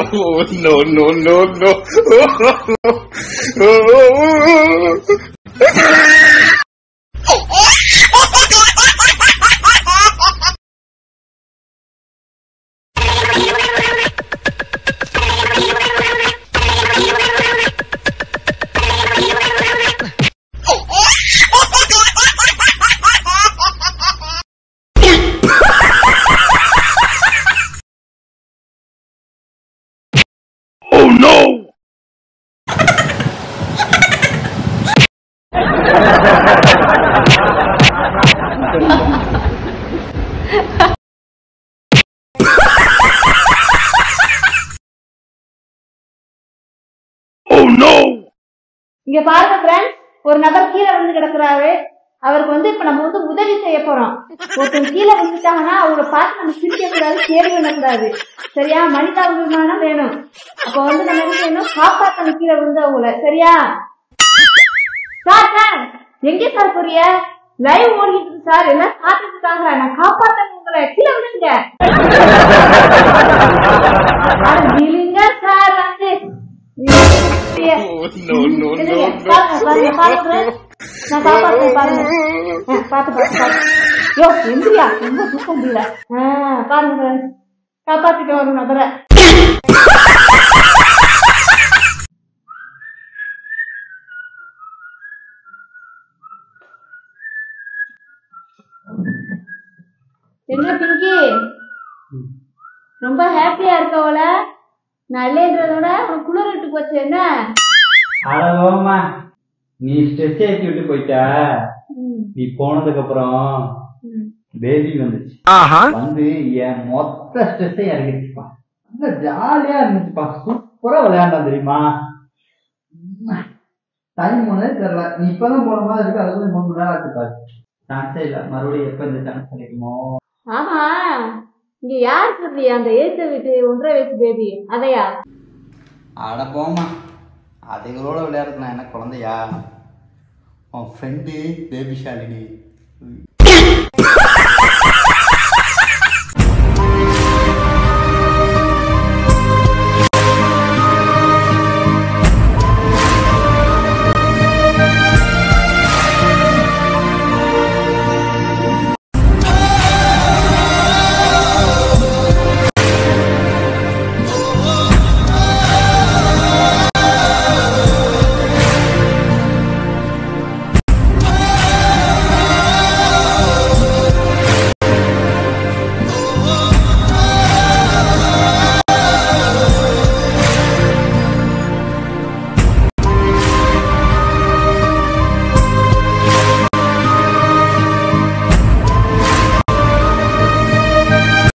Oh, no, no, no, no. Oh no! Oh no! இங்க பாருங்க friends ஒரு நபர் கீழே விழுந்து கிடக்குறாரு அவருக்கு வந்து இப்ப நம்ம வந்து உதவி செய்ய போறோம் ஒருத்தன் கீழே விழுந்துட்டாங்கன்னா அவங்கள பார்த்து நம்ம சிரிக்க கூடாது கேள்வி பண்ணக்கூடாது சரியா மனிதாபிமானம் வேணும் அப்ப வந்து நம்ம என்ன செய்யணும் காப்பாத்தணும் கீழே விழுந்தவங்கள சரியா சார் சார் எங்க சார் போறிய லைவ் ஓடிட்டு இருக்கு சார் எல்லாம் பார்த்துட்டு இருக்காங்க நான் காப்பாத்தணும் உங்களை கீழே விழுங்க அட, விழுங்க சார் வந்து Oh no, no, no, பாருங்க, பாருங்க, பாருங்க. நான் காப்பாத்துறேன், பாருங்க. no. ஆ, பாத்து, பாத்து, பாத்து. யோ, எந்திரியா? ரொம்ப தூக்கம் முடியல. ஆ, பாருங்க friends. காப்பாத்திட்டு வரும் நபரை என்ன பிங்கி ரொம்ப ஹாப்பியா இருக்கவள நான் இல்லைன்றத விட உனக்கு குளிர் விட்டு போச்சு என்ன அழகோமா நீ ஸ்ட்ரெஸ் ஏற்றி விட்டு போயிட்ட ம், நீ போனதுக்கு அப்புறம் ம். பேபி வந்துச்சு வந்து என் மொத்த ஸ்ட்ரெஸ்ஸை இறங்கிடுச்சுப்பா நல்ல ஜாலியா இருந்துச்சுப்பா சூப்பரா விளையாண்டான் தெரியுமா டைம் ஒண்ணு தெரியல நீ இப்பதான் போன மாதிரி இருக்கு அதுக்குள்ள மூணு மணி நேரம் ஆச்சுப்பா சான்ஸே இல்ல மறுபடியும் எப்ப இந்த சான்ஸ் கிடைக்குமோ ஆமா இங்க யார் சொல்லி அந்த ஏத்த வீட்டு ஒன்றரை வயசு பேபி அதையா அட போமா அதுகளோட விளையாடுறது நான் என்ன குழந்தையா உன் ஃப்ரெண்டு பேபி ஷாலினி